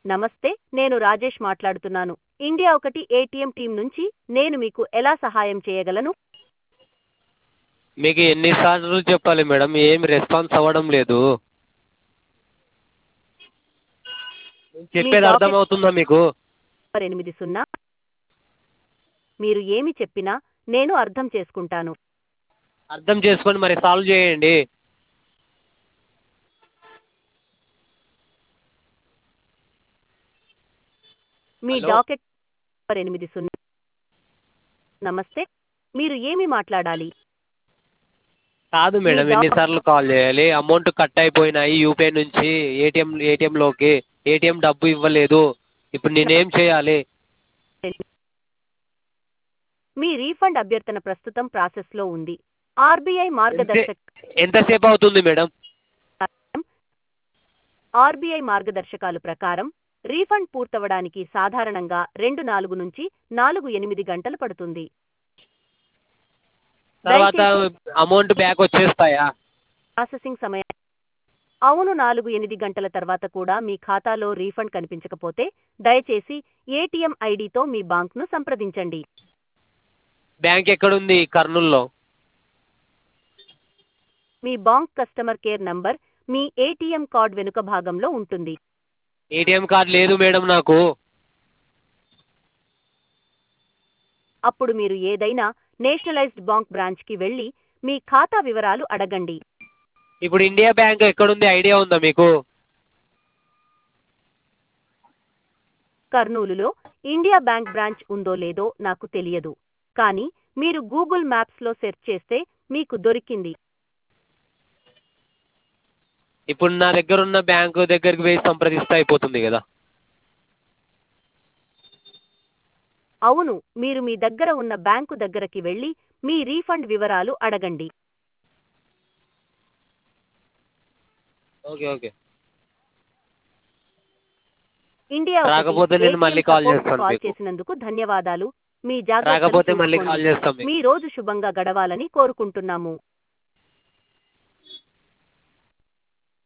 నమస్తే నేను రాజేష్ మాట్లాడుతున్నాను ఇండియా ఒకటి ఏటీఎం టీం నుంచి నేను మీకు ఎలా సహాయం చేయగలను మీకు ఎన్నిసార్లు చెప్పాలి మేడం ఏం రెస్పాన్స్ అవ్వడం లేదు నేను చెప్పేది మీ అర్థమవుతుందా మీకు నంబర్ ఎనిమిది సున్నా మీరు ఏమి చెప్పినా నేను అర్థం చేసుకుంటాను అర్థం చేసుకొని మరి సాల్వ్ చేయండి మీ హలో? డాకెట్ నంబర్ ఎనిమిది సున్నా నమస్తే మీరు ఏమి మాట్లాడాలి కాదు మేడం మీ డా- ఎన్నిసార్లు కాల్ చేయాలి అమౌంట్ కట్ అయిపోయినాయి యూపీఐ నుంచి ఏటీఎం ఏటీఎంలోకి ఏటీఎం డబ్బు ఇవ్వలేదు ఇప్పుడు నేనేం చేయాలి మీ రీఫండ్ అభ్యర్థన ప్రస్తుతం ప్రాసెస్లో ఉంది ఆర్బీఐ మార్గదర్శక ఎంతసేపు అవుతుంది మేడం ఆర్బీఐ మార్గదర్శకాలు ప్రకారం రీఫండ్ పూర్తవడానికి సాధారణంగా రెండు నాలుగు నుంచి నాలుగు ఎనిమిది గంటలు పడుతుంది తర్వాత అమౌంట్ బ్యాక్ వచ్చేస్తాయా ప్రాసెసింగ్ సమయం అవును నాలుగు ఎనిమిది గంటల తర్వాత కూడా మీ ఖాతాలో రీఫండ్ కనిపించకపోతే దయచేసి ఏటీఎం ఐడితో మీ బాంక్ను సంప్రదించండి బ్యాంక్ ఎక్కడుంది కర్నూల్లో మీ బాంక్ కస్టమర్ కేర్ నంబర్ మీ ఏటీఎం కార్డ్ వెనుక భాగంలో ఉంటుంది ఏటీఎం కార్డ్ లేదు మేడం నాకు అప్పుడు మీరు ఏదైనా నేషనలైజ్డ్ బాంక్ బ్రాంచ్కి వెళ్లి మీ ఖాతా వివరాలు అడగండి ఇప్పుడు ఇండియా బ్యాంక్ ఎక్కడుంది ఐడియా ఉందా మీకు కర్నూలులో ఇండియా బ్యాంక్ బ్రాంచ్ ఉందో లేదో నాకు తెలియదు కానీ మీరు గూగుల్ మ్యాప్స్లో సెర్చ్ చేస్తే మీకు దొరికింది ఇప్పుడు నా దగ్గర ఉన్న బ్యాంకు దగ్గరికి పోయి సంప్రదిస్తే అయిపోతుంది కదా అవును మీరు మీ దగ్గర ఉన్న బ్యాంకు దగ్గరకి వెళ్లి మీ రీఫండ్ వివరాలు అడగండి ఓకే ఓకే ఇండియా ఒకటి రాకపోతే నేను ATM మళ్ళీ కాల్ సపోర్ట్కు చేస్తాను కాల్ మీకు. చేసినందుకు ధన్యవాదాలు మీ జాగ్రత్తలు రాకపోతే మళ్ళీ చూసుకోండి. కాల్ చేస్తాం మీకు మీ రోజు శుభంగా గడవాలని కోరుకుంటున్నాము